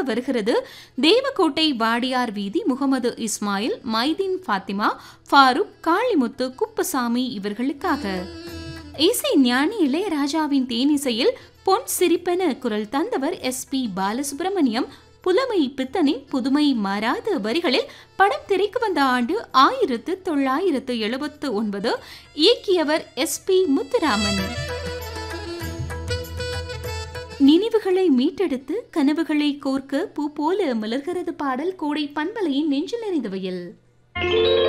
வருகிறது தேவக்கோட்டை வாடியார் வீதி முகமது இஸ்மாயில் மைதீன் ஃபாத்திமா ஃபாரூக் காளிமுத்து குப்புசாமி இவர்களுக்காக இசை ஞானி இளையராஜாவின் தேனிசையில் பொன் சிரிப்பென குரல் தந்தவர் எஸ் பி பாலசுப்ரமணியம் புலமை பித்தனின் புதுமை மாறாத வரிகளில் படம் திரைக்கு வந்த ஆண்டு ஆயிரத்து தொள்ளாயிரத்து எழுபத்து ஒன்பது இயக்கியவர் எஸ் பி முத்துராமன் நினைவுகளை மீட்டெடுத்து கனவுகளை கோர்க்க பூ போல மலர்கிறது பாடல் கோடை பண்பலையின் நெஞ்சில் நிறைந்தவையில்